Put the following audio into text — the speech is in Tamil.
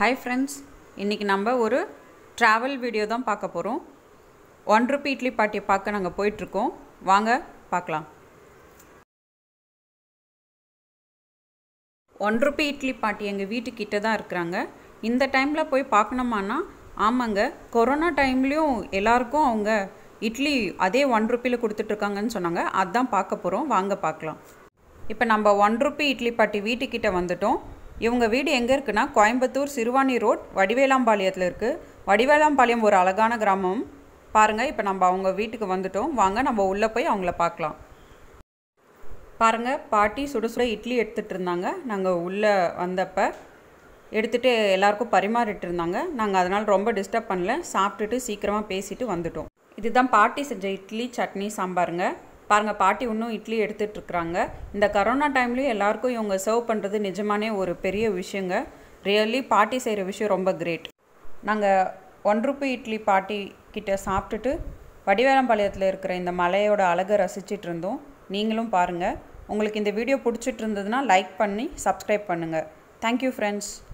ஹாய் ஃப்ரெண்ட்ஸ் இன்றைக்கி நம்ம ஒரு ட்ராவல் வீடியோ தான் பார்க்க போகிறோம் ஒன் ருபி இட்லி பாட்டியை பார்க்க நாங்கள் போயிட்டுருக்கோம் வாங்க பார்க்கலாம் ஒன் ருபி இட்லி பாட்டி எங்கள் வீட்டுக்கிட்ட தான் இருக்கிறாங்க இந்த டைமில் போய் பார்க்கணுமானா ஆமாங்க கொரோனா டைம்லேயும் எல்லாருக்கும் அவங்க இட்லி அதே ஒன் ருப்பியில் கொடுத்துட்ருக்காங்கன்னு சொன்னாங்க அதான் பார்க்க போகிறோம் வாங்க பார்க்கலாம் இப்போ நம்ம ஒன் ருப்பி இட்லி பாட்டி வீட்டுக்கிட்ட வந்துட்டோம் இவங்க வீடு எங்கே இருக்குன்னா கோயம்புத்தூர் சிறுவாணி ரோட் வடிவேலாம்பாளையத்தில் இருக்குது வடிவேலாம்பாளையம் ஒரு அழகான கிராமம் பாருங்கள் இப்போ நம்ம அவங்க வீட்டுக்கு வந்துட்டோம் வாங்க நம்ம உள்ளே போய் அவங்கள பார்க்கலாம் பாருங்கள் பாட்டி சுட சுட இட்லி எடுத்துகிட்டு இருந்தாங்க நாங்கள் உள்ளே வந்தப்போ எடுத்துகிட்டு எல்லாருக்கும் பரிமாறிட்டு இருந்தாங்க நாங்கள் அதனால் ரொம்ப டிஸ்டர்ப் பண்ணல சாப்பிட்டுட்டு சீக்கிரமாக பேசிட்டு வந்துட்டோம் இதுதான் பாட்டி செஞ்ச இட்லி சட்னி சாம்பாருங்க பாருங்கள் பாட்டி இன்னும் இட்லி எடுத்துகிட்டு இருக்கிறாங்க இந்த கரோனா டைம்லேயும் எல்லாருக்கும் இவங்க சர்வ் பண்ணுறது நிஜமானே ஒரு பெரிய விஷயங்க ரியலி பாட்டி செய்கிற விஷயம் ரொம்ப கிரேட் நாங்கள் ஒன் ருப்பி இட்லி பாட்டி கிட்ட சாப்பிட்டுட்டு வடிவேலம்பாளையத்தில் இருக்கிற இந்த மலையோட அழகை ரசிச்சிட்டு இருந்தோம் நீங்களும் பாருங்கள் உங்களுக்கு இந்த வீடியோ பிடிச்சிட்டு இருந்ததுன்னா லைக் பண்ணி சப்ஸ்கிரைப் பண்ணுங்கள் தேங்க்யூ ஃப்ரெண்ட்ஸ்